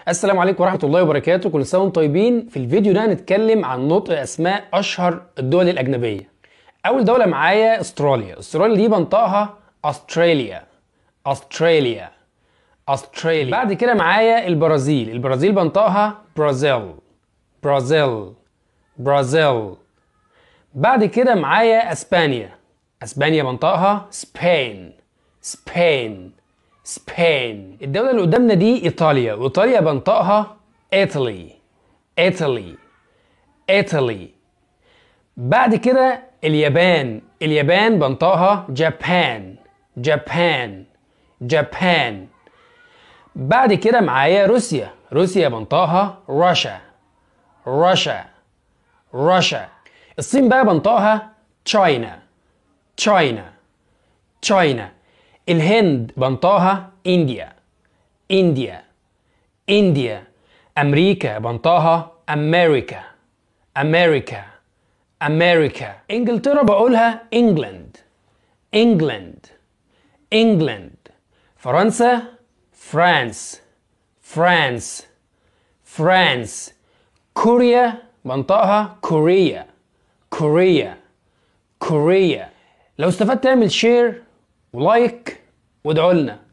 السلام عليكم ورحمة الله وبركاته كل سنة وانتم طيبين في الفيديو ده هنتكلم عن نطق أسماء أشهر الدول الأجنبية أول دولة معايا أستراليا أستراليا دي بنطقها أستراليا أستراليا أستراليا بعد كده معايا البرازيل البرازيل بنطقها برازيل برازيل برازيل بعد كده معايا اسبانيا اسبانيا بنطقها سبين سبين سبين الدولة اللي قدامنا دي ايطاليا وايطاليا بنطقها ايطالي ايطالي ايطالي بعد كده اليابان اليابان بنطقها جابان جابان جابان بعد كده معايا روسيا روسيا بنطقها روسيا روسيا روسيا الصين بقى بنطقها تشاينا تشاينا تشاينا الهند بنطقها انديا انديا انديا امريكا بنطقها امريكا امريكا امريكا انجلترا بقولها انجلاند انجلاند انجلاند فرنسا فرانس فرانس فرانس كوريا بنطقها كوريا كوريا كوريا لو استفدت اعمل شير ولايك وادعوا لنا